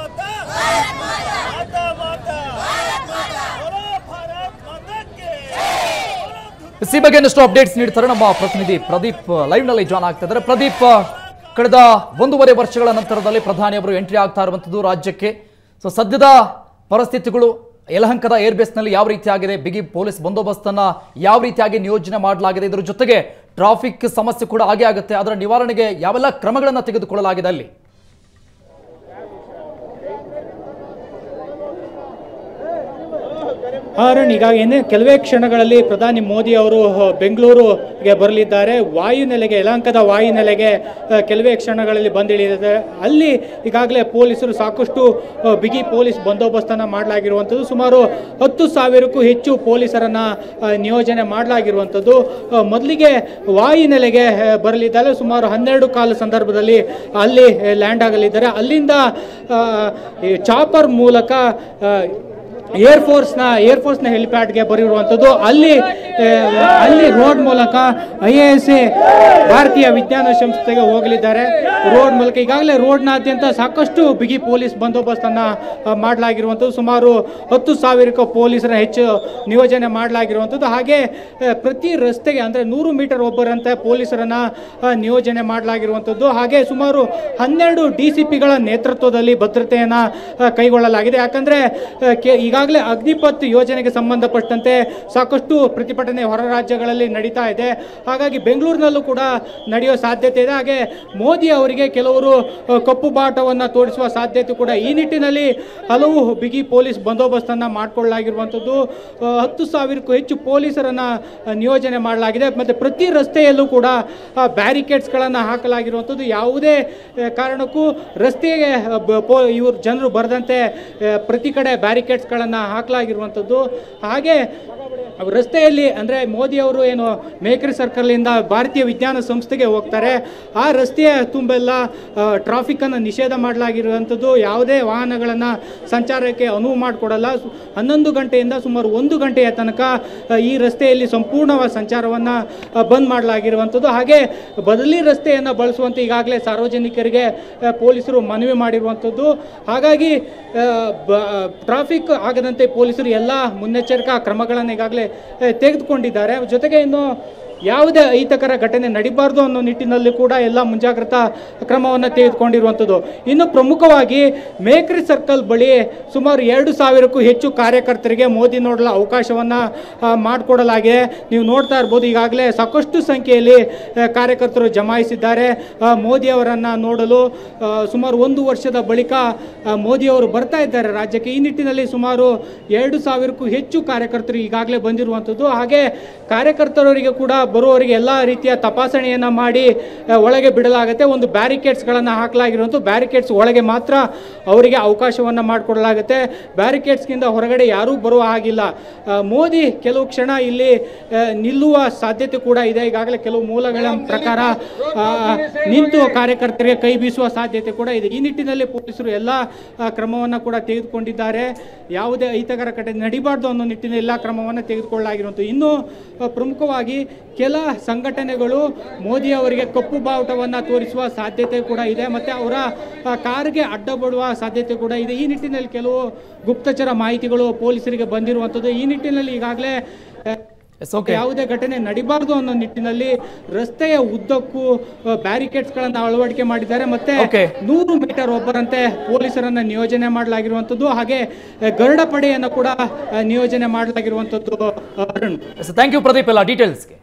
ಈ ಬಗ್ಗೆ ಇನ್ನಷ್ಟು ಅಪ್ಡೇಟ್ಸ್ ನೀಡ್ತಾರೆ ನಮ್ಮ ಪ್ರತಿನಿಧಿ ಪ್ರದೀಪ್ ಲೈವ್ ನಲ್ಲಿ ಜಾಯ್ನ್ ಆಗ್ತಾ ಇದ್ದಾರೆ ಪ್ರದೀಪ್ ಕಳೆದ ಒಂದೂವರೆ ವರ್ಷಗಳ ನಂತರದಲ್ಲಿ ಪ್ರಧಾನಿ ಅವರು ಎಂಟ್ರಿ ಆಗ್ತಾ ಇರುವಂತದ್ದು ರಾಜ್ಯಕ್ಕೆ ಸೊ ಸದ್ಯದ ಪರಿಸ್ಥಿತಿಗಳು ಯಲಹಂಕದ ಏರ್ಬೇಸ್ನಲ್ಲಿ ಯಾವ ರೀತಿಯಾಗಿದೆ ಬಿಗಿ ಪೊಲೀಸ್ ಬಂದೋಬಸ್ತನ್ನ ಯಾವ ರೀತಿಯಾಗಿ ನಿಯೋಜನೆ ಮಾಡಲಾಗಿದೆ ಇದರ ಜೊತೆಗೆ ಟ್ರಾಫಿಕ್ ಸಮಸ್ಯೆ ಕೂಡ ಆಗೇ ಆಗುತ್ತೆ ಅದರ ನಿವಾರಣೆಗೆ ಯಾವೆಲ್ಲ ಕ್ರಮಗಳನ್ನು ತೆಗೆದುಕೊಳ್ಳಲಾಗಿದೆ ಅಲ್ಲಿ ಅರುಣ್ ಈಗ ಏನೇ ಕೆಲವೇ ಕ್ಷಣಗಳಲ್ಲಿ ಪ್ರಧಾನಿ ಮೋದಿ ಅವರು ಬೆಂಗಳೂರಿಗೆ ಬರಲಿದ್ದಾರೆ ವಾಯುನೆಲೆಗೆ ಯಲಹಂಕದ ವಾಯುನೆಲೆಗೆ ಆ, ಕೆಲವೇ ಕ್ಷಣಗಳಲ್ಲಿ ಬಂದಿಳಿದಿದೆ ಅಲ್ಲಿ ಈಗಾಗಲೇ ಪೊಲೀಸರು ಸಾಕಷ್ಟು ಆ, ಬಿಗಿ ಪೊಲೀಸ್ ಬಂದೋಬಸ್ತನ್ನು ಮಾಡಲಾಗಿರುವಂಥದ್ದು ಸುಮಾರು ಹತ್ತು ಸಾವಿರಕ್ಕೂ ಹೆಚ್ಚು ಪೊಲೀಸರನ್ನ ಆ, ನಿಯೋಜನೆ ಮಾಡಲಾಗಿರುವಂಥದ್ದು ಆ, ಮೊದಲಿಗೆ ವಾಯುನೆಲೆಗೆ ಆ, ಬರಲಿದ್ದಾರೆ ಸುಮಾರು ಹನ್ನೆರಡು ಕಾಲ ಸಂದರ್ಭದಲ್ಲಿ ಅಲ್ಲಿ ಲ್ಯಾಂಡ್ ಆಗಲಿದ್ದಾರೆ ಅಲ್ಲಿಂದ ಆ, ಈ ಚಾಪರ್ ಮೂಲಕ ಆ, ಏರ್ಫೋರ್ಸ್ನ ಏರ್ಫೋರ್ಸ್ನ ಹೆಲಿಪ್ಯಾಡ್ಗೆ ಬರಿರುವಂಥದ್ದು ಅಲ್ಲಿ ಆ, ಅಲ್ಲಿ ರೋಡ್ ಮೂಲಕ ಐ ಎ ಎಸ್ ಎ ಭಾರತೀಯ ವಿಜ್ಞಾನ ಸಂಸ್ಥೆಗೆ ಹೋಗಲಿದ್ದಾರೆ ರೋಡ್ ಮೂಲಕ ಈಗಾಗಲೇ ರೋಡ್ನಾದ್ಯಂತ ಸಾಕಷ್ಟು ಬಿಗಿ ಪೊಲೀಸ್ ಬಂದೋಬಸ್ತನ್ನು ಮಾಡಲಾಗಿರುವಂಥದ್ದು ಸುಮಾರು ಹತ್ತು ಸಾವಿರಕ್ಕೂ ಪೊಲೀಸರ ಹೆಚ್ಚು ನಿಯೋಜನೆ ಮಾಡಲಾಗಿರುವಂಥದ್ದು ಹಾಗೆ ಆ, ಪ್ರತಿ ರಸ್ತೆಗೆ ಅಂದರೆ ನೂರು ಮೀಟರ್ ಒಬ್ಬರಂತೆ ಪೊಲೀಸರನ್ನ ಆ, ನಿಯೋಜನೆ ಮಾಡಲಾಗಿರುವಂಥದ್ದು ಹಾಗೆ ಸುಮಾರು ಹನ್ನೆರಡು ಡಿ ಸಿ ಪಿಗಳ ನೇತೃತ್ವದಲ್ಲಿ ಭದ್ರತೆಯನ್ನು ಕೈಗೊಳ್ಳಲಾಗಿದೆ ಯಾಕಂದರೆ ಈಗಾಗಲೇ ಅಗ್ನಿಪಥ್ ಯೋಜನೆಗೆ ಸಂಬಂಧಪಟ್ಟಂತೆ ಸಾಕಷ್ಟು ಪ್ರತಿಭಟನೆ ಹೊರ ರಾಜ್ಯಗಳಲ್ಲಿ ನಡೀತಾ ಇದೆ ಹಾಗಾಗಿ ಬೆಂಗಳೂರಿನಲ್ಲೂ ಕೂಡ ನಡೆಯೋ ಸಾಧ್ಯತೆ ಇದೆ ಹಾಗೆ ಮೋದಿ ಅವರಿಗೆ ಕೆಲವರು ಆ, ಕಪ್ಪು ಬಾಟವನ್ನು ತೋರಿಸುವ ಸಾಧ್ಯತೆ ಕೂಡ ಈ ನಿಟ್ಟಿನಲ್ಲಿ ಹಲವು ಬಿಗಿ ಪೊಲೀಸ್ ಬಂದೋಬಸ್ತನ್ನು ಮಾಡಿಕೊಳ್ಳಲಾಗಿರುವಂಥದ್ದು ಆ, ಹತ್ತು ಸಾವಿರಕ್ಕೂ ಹೆಚ್ಚು ಪೊಲೀಸರನ್ನು ಆ, ನಿಯೋಜನೆ ಮಾಡಲಾಗಿದೆ ಮತ್ತು ಪ್ರತಿ ರಸ್ತೆಯಲ್ಲೂ ಕೂಡ ಬ್ಯಾರಿಕೇಡ್ಸ್ಗಳನ್ನು ಹಾಕಲಾಗಿರುವಂಥದ್ದು ಯಾವುದೇ ಆ, ಕಾರಣಕ್ಕೂ ರಸ್ತೆಗೆ ಆ, ಬ- ಪೊ ಇವರು ಜನರು ಬರದಂತೆ ಆ, ಪ್ರತಿ ಕಡೆ ಬ್ಯಾರಿಕೇಡ್ಸ್ಗಳನ್ನು ಹಾಕಲಾಗಿರುವಂಥದ್ದು ಹಾಗೆ ರಸ್ತೆಯಲ್ಲಿ ಅಂದರೆ ಮೋದಿ ಅವರು ಏನು ಮೇಕರಿ ಸರ್ಕಲಿಂದ ಭಾರತೀಯ ವಿಜ್ಞಾನ ಸಂಸ್ಥೆಗೆ ಹೋಗ್ತಾರೆ ಆ ರಸ್ತೆಯ ತುಂಬೆಲ್ಲ ಟ್ರಾಫಿಕ್ಕನ್ನು ನಿಷೇಧ ಮಾಡಲಾಗಿರುವಂಥದ್ದು ಯಾವುದೇ ವಾಹನಗಳನ್ನು ಸಂಚಾರಕ್ಕೆ ಅನುವು ಮಾಡಿಕೊಡಲ್ಲ ಸು- ಹನ್ನೊಂದು ಗಂಟೆಯಿಂದ ಸುಮಾರು ಒಂದು ಗಂಟೆಯ ತನಕ ಆ, ಈ ರಸ್ತೆಯಲ್ಲಿ ಸಂಪೂರ್ಣವಾದ ಸಂಚಾರವನ್ನು ಬಂದ್ ಮಾಡಲಾಗಿರುವಂಥದ್ದು ಹಾಗೆ ಬದಲಿ ರಸ್ತೆಯನ್ನು ಬಳಸುವಂತೆ ಈಗಾಗಲೇ ಸಾರ್ವಜನಿಕರಿಗೆ ಆ, ಪೊಲೀಸರು ಮನವಿ ಮಾಡಿರುವಂಥದ್ದು ಹಾಗಾಗಿ ಆ, ಬ- ಟ್ರಾಫಿಕ್ ಆಗದಂತೆ ಪೊಲೀಸರು ಎಲ್ಲ ಮುನ್ನೆಚ್ಚರಿಕಾ ಕ್ರಮಗಳನ್ನು ಈಗಾಗಲೇ ಆ, ತೆಗೆದುಕೊಂಡಿದ್ದಾರೆ ಜೊತೆಗೆ ಇನ್ನು ಯಾವುದೇ ಅಹಿತಕರ ಘಟನೆ ನಡಿಬಾರ್ದು ಅನ್ನೋ ನಿಟ್ಟಿನಲ್ಲಿ ಕೂಡ ಎಲ್ಲ ಮುಂಜಾಗ್ರತಾ ಕ್ರಮವನ್ನು ತೆಗೆದುಕೊಂಡಿರುವಂಥದ್ದು ಇನ್ನು ಪ್ರಮುಖವಾಗಿ ಮೇಕ್ರಿ ಸರ್ಕಲ್ ಬಳಿ ಸುಮಾರು ಎರಡು ಸಾವಿರಕ್ಕೂ ಹೆಚ್ಚು ಕಾರ್ಯಕರ್ತರಿಗೆ ಮೋದಿ ನೋಡಲು ಅವಕಾಶವನ್ನು ಮಾಡಿಕೊಡಲಾಗಿದೆ ನೀವು ನೋಡ್ತಾ ಇರ್ಬೋದು ಈಗಾಗಲೇ ಸಾಕಷ್ಟು ಸಂಖ್ಯೆಯಲ್ಲಿ ಆ, ಕಾರ್ಯಕರ್ತರು ಜಮಾಯಿಸಿದ್ದಾರೆ ಆ, ಮೋದಿ ಅವರನ್ನು ನೋಡಲು ಆ, ಸುಮಾರು ಒಂದು ವರ್ಷದ ಬಳಿಕ ಆ, ಮೋದಿ ಅವರು ಬರ್ತಾ ಇದ್ದಾರೆ ರಾಜ್ಯಕ್ಕೆ ಈ ನಿಟ್ಟಿನಲ್ಲಿ ಸುಮಾರು ಎರಡು ಸಾವಿರಕ್ಕೂ ಹೆಚ್ಚು ಕಾರ್ಯಕರ್ತರು ಈಗಾಗಲೇ ಬಂದಿರುವಂಥದ್ದು ಹಾಗೆ ಕಾರ್ಯಕರ್ತರವರಿಗೆ ಕೂಡ ಬರುವವರಿಗೆ ಎಲ್ಲ ರೀತಿಯ ತಪಾಸಣೆಯನ್ನು ಮಾಡಿ ಆ, ಒಳಗೆ ಬಿಡಲಾಗುತ್ತೆ ಒಂದು ಬ್ಯಾರಿಕೇಡ್ಸ್ಗಳನ್ನು ಹಾಕಲಾಗಿರುವಂಥ ಬ್ಯಾರಿಕೇಡ್ಸ್ ಒಳಗೆ ಮಾತ್ರ ಅವರಿಗೆ ಅವಕಾಶವನ್ನು ಮಾಡಿಕೊಡಲಾಗುತ್ತೆ ಬ್ಯಾರಿಕೇಡ್ಸ್ಗಿಂತ ಹೊರಗಡೆ ಯಾರೂ ಬರುವ ಹಾಗಿಲ್ಲ ಆ, ಮೋದಿ ಕೆಲವು ಕ್ಷಣ ಇಲ್ಲಿ ಆ, ನಿಲ್ಲುವ ಸಾಧ್ಯತೆ ಕೂಡ ಇದೆ ಈಗಾಗಲೇ ಕೆಲವು ಮೂಲಗಳ ಪ್ರಕಾರ ಆ, ನಿಂತು ಕಾರ್ಯಕರ್ತರಿಗೆ ಕೈ ಬೀಸುವ ಸಾಧ್ಯತೆ ಕೂಡ ಇದೆ ಈ ನಿಟ್ಟಿನಲ್ಲಿ ಪೊಲೀಸರು ಎಲ್ಲ ಕ್ರಮವನ್ನು ಕೂಡ ತೆಗೆದುಕೊಂಡಿದ್ದಾರೆ ಯಾವುದೇ ಅಹಿತಕರ ಘಟನೆ ನಡಿಬಾರ್ದು ಅನ್ನೋ ನಿಟ್ಟಿನಲ್ಲಿ ಎಲ್ಲ ಕ್ರಮವನ್ನು ತೆಗೆದುಕೊಳ್ಳಲಾಗಿರುವಂಥದ್ದು ಇನ್ನು ಆ, ಪ್ರಮುಖವಾಗಿ ಕೆಲ ಸಂಘಟನೆಗಳು ಮೋದಿ ಅವರಿಗೆ ಕಪ್ಪು ಬಾವುಟವನ್ನು ತೋರಿಸುವ ಸಾಧ್ಯತೆ ಕೂಡ ಇದೆ ಮತ್ತು ಅವರ ಆ, ಕಾರ್ಗೆ ಅಡ್ಡ ಬಡುವ ಸಾಧ್ಯತೆ ಕೂಡ ಇದೆ ಈ ನಿಟ್ಟಿನಲ್ಲಿ ಕೆಲವು ಗುಪ್ತಚರ ಮಾಹಿತಿಗಳು ಪೊಲೀಸರಿಗೆ ಬಂದಿರುವಂಥದ್ದು ಈ ನಿಟ್ಟಿನಲ್ಲಿ ಈಗಾಗಲೇ ಆ, ಎಸ್ ಓಕೆ ಯಾವುದೇ ಘಟನೆ ನಡಿಬಾರ್ದು ಅನ್ನೋ ನಿಟ್ಟಿನಲ್ಲಿ ರಸ್ತೆಯ ಉದ್ದಕ್ಕೂ ಬ್ಯಾರಿಕೇಡ್ಸ್ಗಳನ್ನು ಅಳವಡಿಕೆ ಮಾಡಿದ್ದಾರೆ ಮತ್ತೆ Okay. ನೂರು ಮೀಟರ್ ಒಬ್ಬರಂತೆ ಪೊಲೀಸರನ್ನ ನಿಯೋಜನೆ ಮಾಡಲಾಗಿರುವಂಥದ್ದು ಹಾಗೆ ಆ, ಗರುಡ ಪಡೆಯನ್ನು ಕೂಡ ಆ, ನಿಯೋಜನೆ ಮಾಡಲಾಗಿರುವಂಥದ್ದು ಆ, Arun S thank you Pradeep ಎಲ್ಲ ಡೀಟೇಲ್ಸ್ಗೆ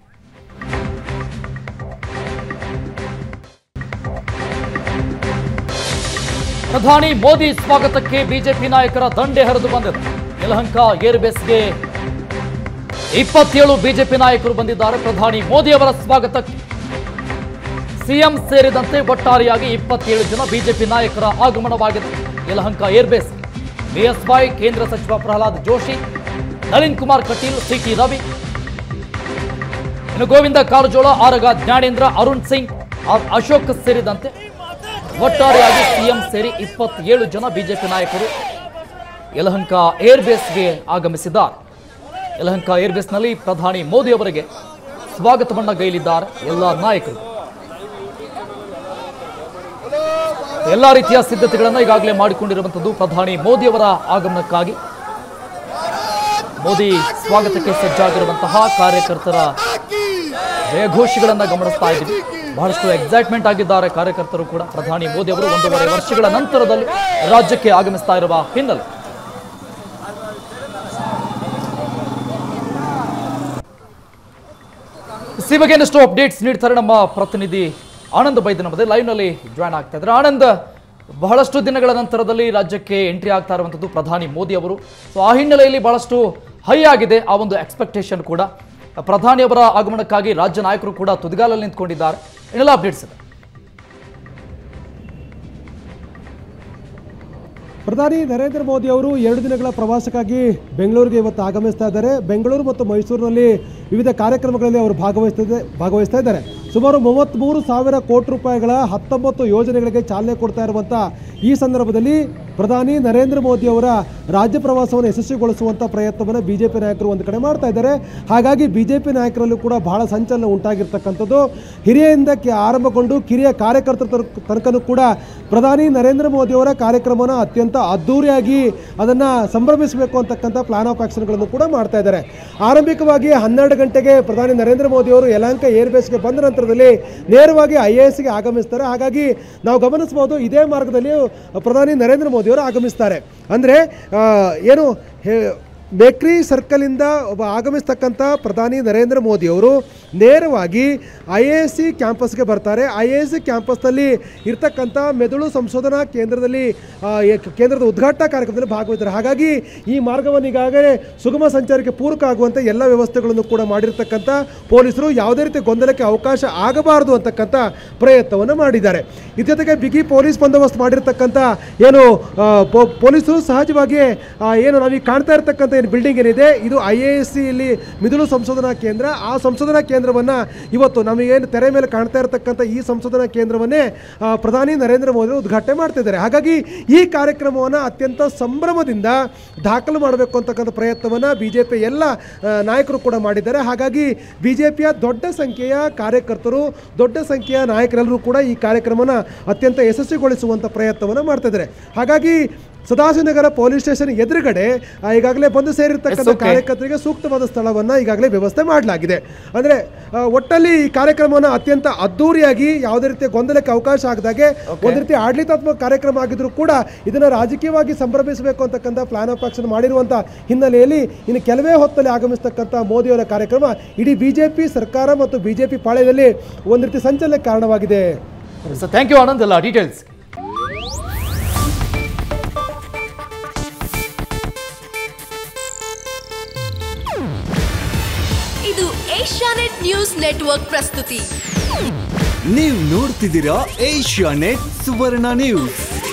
ಪ್ರಧಾನಿ ಮೋದಿ ಸ್ವಾಗತಕ್ಕೆ ಬಿಜೆಪಿ ನಾಯಕರ ದಂಡೆ ಹರಿದು ಬಂದಿದೆ ಯಲಹಂಕ ಏರ್ಬೇಸ್ಗೆ ಇಪ್ಪತ್ತೇಳು ಬಿಜೆಪಿ ನಾಯಕರು ಬಂದಿದ್ದಾರೆ ಪ್ರಧಾನಿ ಮೋದಿ ಅವರ ಸ್ವಾಗತಕ್ಕೆ ಸಿಎಂ ಸೇರಿದಂತೆ ಒಟ್ಟಾರೆಯಾಗಿ ಇಪ್ಪತ್ತೇಳು ಜನ ಬಿಜೆಪಿ ನಾಯಕರ ಆಗಮನವಾಗಿದೆ ಯಲಹಂಕ ಏರ್ಬೇಸ್ ಬಿಎಸ್ವೈ ಕೇಂದ್ರ ಸಚಿವ ಪ್ರಹ್ಲಾದ್ ಜೋಶಿ ನಳಿನ್ ಕುಮಾರ್ ಕಟೀಲ್ ಸಿಟಿ ರವಿ ಇನ್ನು ಗೋವಿಂದ ಕಾರಜೋಳ ಆರಗ ಜ್ಞಾನೇಂದ್ರ ಅರುಣ್ ಸಿಂಗ್ ಅ- ಅಶೋಕ್ ಸೇರಿದಂತೆ ಒಟ್ಟಾರೆಯಾಗಿ ಸಿಎಂ ಸೇರಿ ಇಪ್ಪತ್ತೇಳು ಜನ ಬಿಜೆಪಿ ನಾಯಕರು ಯಲಹಂಕ ಏರ್ಬೇಸ್ಗೆ ಆಗಮಿಸಿದ್ದಾರೆ ಯಲಹಂಕ ಏರ್ಬೇಸ್ನಲ್ಲಿ ಪ್ರಧಾನಿ ಮೋದಿ ಅವರಿಗೆ ಸ್ವಾಗತವನ್ನ ಗೈಲಿದ್ದಾರೆ ಎಲ್ಲ ನಾಯಕರು ಎಲ್ಲ ರೀತಿಯ ಸಿದ್ಧತೆಗಳನ್ನು ಈಗಾಗಲೇ ಮಾಡಿಕೊಂಡಿರುವಂಥದ್ದು ಪ್ರಧಾನಿ ಮೋದಿ ಅವರ ಆಗಮನಕ್ಕಾಗಿ ಮೋದಿ ಸ್ವಾಗತಕ್ಕೆ ಸಜ್ಜಾಗಿರುವಂತಹ ಕಾರ್ಯಕರ್ತರ ಜಯಘೋಷಿಗಳನ್ನ ಗಮನಿಸ್ತಾ ಇದ್ದೀವಿ ಬಹಳಷ್ಟು ಎಕ್ಸೈಟ್ಮೆಂಟ್ ಆಗಿದ್ದಾರೆ ಕಾರ್ಯಕರ್ತರು ಕೂಡ ಪ್ರಧಾನಿ ಮೋದಿ ಅವರು ಒಂದೂವರೆ ವರ್ಷಗಳ ನಂತರದಲ್ಲಿ ರಾಜ್ಯಕ್ಕೆ ಆಗಮಿಸ್ತಾ ಇರುವ ಹಿನ್ನೆಲೆ ಈ ಬಗ್ಗೆ ಇನ್ನಷ್ಟು ಅಪ್ಡೇಟ್ಸ್ ನೀಡ್ತಾರೆ ನಮ್ಮ ಪ್ರತಿನಿಧಿ ಆನಂದ್ ಬೈದ್ ನಮ್ಮದೇ ಲೈವ್ನಲ್ಲಿ ಜಾಯ್ನ್ ಆಗ್ತಾ ಇದ್ದಾರೆ ಆನಂದ್ ಬಹಳಷ್ಟು ದಿನಗಳ ನಂತರದಲ್ಲಿ ರಾಜ್ಯಕ್ಕೆ ಎಂಟ್ರಿ ಆಗ್ತಾ ಇರುವಂಥದ್ದು ಪ್ರಧಾನಿ ಮೋದಿ ಅವರು ಸೊ ಆ ಹಿನ್ನೆಲೆಯಲ್ಲಿ ಬಹಳಷ್ಟು ಹೈ ಆಗಿದೆ ಆ ಒಂದು ಎಕ್ಸ್ಪೆಕ್ಟೇಷನ್ ಕೂಡ ಪ್ರಧಾನಿಯವರ ಆಗಮನಕ್ಕಾಗಿ ರಾಜ್ಯ ನಾಯಕರು ಕೂಡ ತುದಿಗಾಲಲ್ಲಿ ನಿಂತ್ಕೊಂಡಿದ್ದಾರೆ ಇನ್ನೆಲ್ಲ ಅಪ್ಡೇಟ್ಸ್ ಇದೆ ಪ್ರಧಾನಿ ನರೇಂದ್ರ ಮೋದಿ ಅವರು ಎರಡು ದಿನಗಳ ಪ್ರವಾಸಕ್ಕಾಗಿ ಬೆಂಗಳೂರಿಗೆ ಇವತ್ತು ಆಗಮಿಸ್ತಾ ಇದ್ದಾರೆ ಬೆಂಗಳೂರು ಮತ್ತು ಮೈಸೂರಿನಲ್ಲಿ ವಿವಿಧ ಕಾರ್ಯಕ್ರಮಗಳಲ್ಲಿ ಅವರು ಭಾಗವಹಿಸ್ತಾ ಭಾಗವಹಿಸ್ತಾ ಇದ್ದಾರೆ ಸುಮಾರು ಮೂವತ್ತ್ಮೂರು ಸಾವಿರ ಕೋಟಿ ರೂಪಾಯಿಗಳ ಹತ್ತೊಂಬತ್ತು ಯೋಜನೆಗಳಿಗೆ ಚಾಲನೆ ಕೊಡ್ತಾ ಇರುವಂಥ ಈ ಸಂದರ್ಭದಲ್ಲಿ ಪ್ರಧಾನಿ ನರೇಂದ್ರ ಮೋದಿ ಅವರ ರಾಜ್ಯ ಪ್ರವಾಸವನ್ನು ಯಶಸ್ವಿಗೊಳಿಸುವಂಥ ಪ್ರಯತ್ನವನ್ನು ಬಿ ಜೆ ಪಿ ನಾಯಕರು ಒಂದು ಕಡೆ ಮಾಡ್ತಾ ಇದ್ದಾರೆ ಹಾಗಾಗಿ ಬಿ ಜೆ ಪಿ ನಾಯಕರಲ್ಲೂ ಕೂಡ ಬಹಳ ಸಂಚಲನ ಉಂಟಾಗಿರ್ತಕ್ಕಂಥದ್ದು ಹಿರಿಯಿಂದ ಕೆ- ಆರಂಭಗೊಂಡು ಕಿರಿಯ ಕಾರ್ಯಕರ್ತರ ತನಕ- ತನಕನೂ ಕೂಡ ಪ್ರಧಾನಿ ನರೇಂದ್ರ ಮೋದಿ ಅವರ ಕಾರ್ಯಕ್ರಮನ ಅತ್ಯಂತ ಅದ್ಧೂರಿಯಾಗಿ ಅದನ್ನು ಸಂಭ್ರಮಿಸಬೇಕು ಅಂತಕ್ಕಂಥ ಪ್ಲಾನ್ ಆಫ್ ಆಕ್ಷನ್ಗಳನ್ನು ಕೂಡ ಮಾಡ್ತಾ ಇದ್ದಾರೆ ಆರಂಭಿಕವಾಗಿ ಹನ್ನೆರಡು ಗಂಟೆಗೆ ಪ್ರಧಾನಿ ನರೇಂದ್ರ ಮೋದಿ ಅವರು ಯಲಹಂಕ ಏರ್ಬೇಸ್ಗೆ ಬಂದ ನಂತರದಲ್ಲಿ ನೇರವಾಗಿ ಐ ಎ ಎಸ್ಗೆ ಆಗಮಿಸ್ತಾರೆ ಹಾಗಾಗಿ ನಾವು ಗಮನಿಸಬಹುದು ಇದೇ ಮಾರ್ಗದಲ್ಲಿ ಪ್ರಧಾನಿ ನರೇಂದ್ರ ಮೋದಿ ಅವರು ಆಗಮಿಸ್ತಾರೆ ಅಂದರೆ ಏನು ಹೇ ಬೇಕ್ರಿ ಸರ್ಕಲಿಂದ ಒಬ್ಬ ಆಗಮಿಸ್ತಕ್ಕಂಥ ಪ್ರಧಾನಿ ನರೇಂದ್ರ ಮೋದಿ ಅವರು ನೇರವಾಗಿ ಐ ಎ ಎಸ್ ಸಿ ಕ್ಯಾಂಪಸ್ಗೆ ಬರ್ತಾರೆ ಐ ಎ ಎಸ್ ಸಿ ಕ್ಯಾಂಪಸ್ನಲ್ಲಿ ಇರ್ತಕ್ಕಂಥ ಮೆದುಳು ಸಂಶೋಧನಾ ಕೇಂದ್ರದಲ್ಲಿ ಆ, ಏ- ಕೇಂದ್ರದ ಉದ್ಘಾಟನಾ ಕಾರ್ಯಕ್ರಮದಲ್ಲಿ ಭಾಗವಹಿಸ್ತಾರೆ ಹಾಗಾಗಿ ಈ ಮಾರ್ಗವನ್ನು ಈಗಾಗಲೇ ಸುಗಮ ಸಂಚಾರಕ್ಕೆ ಪೂರಕ ಆಗುವಂಥ ಎಲ್ಲ ವ್ಯವಸ್ಥೆಗಳನ್ನು ಕೂಡ ಮಾಡಿರ್ತಕ್ಕಂಥ ಪೊಲೀಸರು ಯಾವುದೇ ರೀತಿ ಗೊಂದಲಕ್ಕೆ ಅವಕಾಶ ಆಗಬಾರದು ಅಂತಕ್ಕಂಥ ಪ್ರಯತ್ನವನ್ನು ಮಾಡಿದ್ದಾರೆ ಇದ್ರ ಜೊತೆಗೆ ಬಿಗಿ ಪೊಲೀಸ್ ಬಂದೋಬಸ್ತ್ ಮಾಡಿರ್ತಕ್ಕಂಥ ಏನು ಆ, ಪೊ- ಪೊಲೀಸರು ಸಹಜವಾಗಿ ಆ, ಏನು ನಾವೀಗ ಕಾಣ್ತಾ ಇರ್ತಕ್ಕಂಥ ಏನು ಬಿಲ್ಡಿಂಗ್ ಏನಿದೆ ಇದು ಐ ಎ ಎಸ್ ಸಿಯಲ್ಲಿ ಮಿದುಳು ಸಂಶೋಧನಾ ಕೇಂದ್ರ ಆ ಸಂಶೋಧನಾ ಕೇಂದ್ರವನ್ನು ಇವತ್ತು ನಮಗೇನು ತೆರೆ ಮೇಲೆ ಕಾಣ್ತಾ ಇರತಕ್ಕಂಥ ಈ ಸಂಶೋಧನಾ ಕೇಂದ್ರವನ್ನೇ ಆ, ಪ್ರಧಾನಿ ನರೇಂದ್ರ ಮೋದಿ ಅವರು ಉದ್ಘಾಟನೆ ಮಾಡ್ತಿದ್ದಾರೆ ಹಾಗಾಗಿ ಈ ಕಾರ್ಯಕ್ರಮವನ್ನು ಅತ್ಯಂತ ಸಂಭ್ರಮದಿಂದ ದಾಖಲು ಮಾಡಬೇಕು ಅಂತಕ್ಕಂಥ ಪ್ರಯತ್ನವನ್ನು ಬಿ ಜೆ ಪಿ ಎಲ್ಲ ಆ, ನಾಯಕರು ಕೂಡ ಮಾಡಿದ್ದಾರೆ ಹಾಗಾಗಿ ಬಿ ಜೆ ಪಿಯ ದೊಡ್ಡ ಸಂಖ್ಯೆಯ ಕಾರ್ಯಕರ್ತರು ದೊಡ್ಡ ಸಂಖ್ಯೆಯ ನಾಯಕರೆಲ್ಲರೂ ಕೂಡ ಈ ಕಾರ್ಯಕ್ರಮನ ಅತ್ಯಂತ ಯಶಸ್ವಿಗೊಳಿಸುವಂಥ ಪ್ರಯತ್ನವನ್ನು ಮಾಡ್ತಿದ್ದಾರೆ ಹಾಗಾಗಿ ಸದಾಶಿವನಗರ ಪೊಲೀಸ್ ಸ್ಟೇಷನ್ ಎದುರುಗಡೆ ಆ, ಈಗಾಗಲೇ ಬಂದು ಸೇರಿರ್ತಕ್ಕಂಥ Yes, okay. ಕಾರ್ಯಕರ್ತರಿಗೆ ಸೂಕ್ತವಾದ ಸ್ಥಳವನ್ನು ಈಗಾಗಲೇ ವ್ಯವಸ್ಥೆ ಮಾಡಲಾಗಿದೆ ಅಂದರೆ ಆ, ಒಟ್ಟಲ್ಲಿ ಈ ಕಾರ್ಯಕ್ರಮವನ್ನು ಅತ್ಯಂತ ಅದ್ದೂರಿಯಾಗಿ ಯಾವುದೇ ರೀತಿಯ ಗೊಂದಲಕ್ಕೆ ಅವಕಾಶ ಆಗದಾಗೆ ಒಂದು ರೀತಿ ಆಡಳಿತಾತ್ಮಕ ಕಾರ್ಯಕ್ರಮ ಆಗಿದ್ರು ಕೂಡ ಇದನ್ನು ರಾಜಕೀಯವಾಗಿ ಸಂಭ್ರಮಿಸಬೇಕು ಅಂತಕ್ಕಂಥ ಪ್ಲಾನ್ ಆಫ್ ಆಕ್ಷನ್ ಮಾಡಿರುವಂಥ ಹಿನ್ನೆಲೆಯಲ್ಲಿ ಇನ್ನು ಕೆಲವೇ ಹೊತ್ತಲ್ಲಿ ಆಗಮಿಸ್ತಕ್ಕಂಥ ಮೋದಿಯವರ ಕಾರ್ಯಕ್ರಮ ಇಡೀ ಬಿಜೆಪಿ ಸರ್ಕಾರ ಮತ್ತು ಬಿಜೆಪಿ ಪಾಳ್ಯದಲ್ಲಿ ಒಂದು ರೀತಿ ಸಂಚಲನಕ್ಕೆ ಕಾರಣವಾಗಿದೆ ಸೊ ಥ್ಯಾಂಕ್ ಯು ಆನಂದ್ ಎಲ್ಲ ಡೀಟೇಲ್ಸ್ ಇದು ಏಷ್ಯಾನೆಟ್ ನ್ಯೂಸ್ ನೆಟ್ವರ್ಕ್ ಪ್ರಸ್ತುತಿ ನೀವು ನೋಡ್ತಿದ್ದೀರಾ ಏಷ್ಯಾ ನೆಟ್ ಸುವರ್ಣ ನ್ಯೂಸ್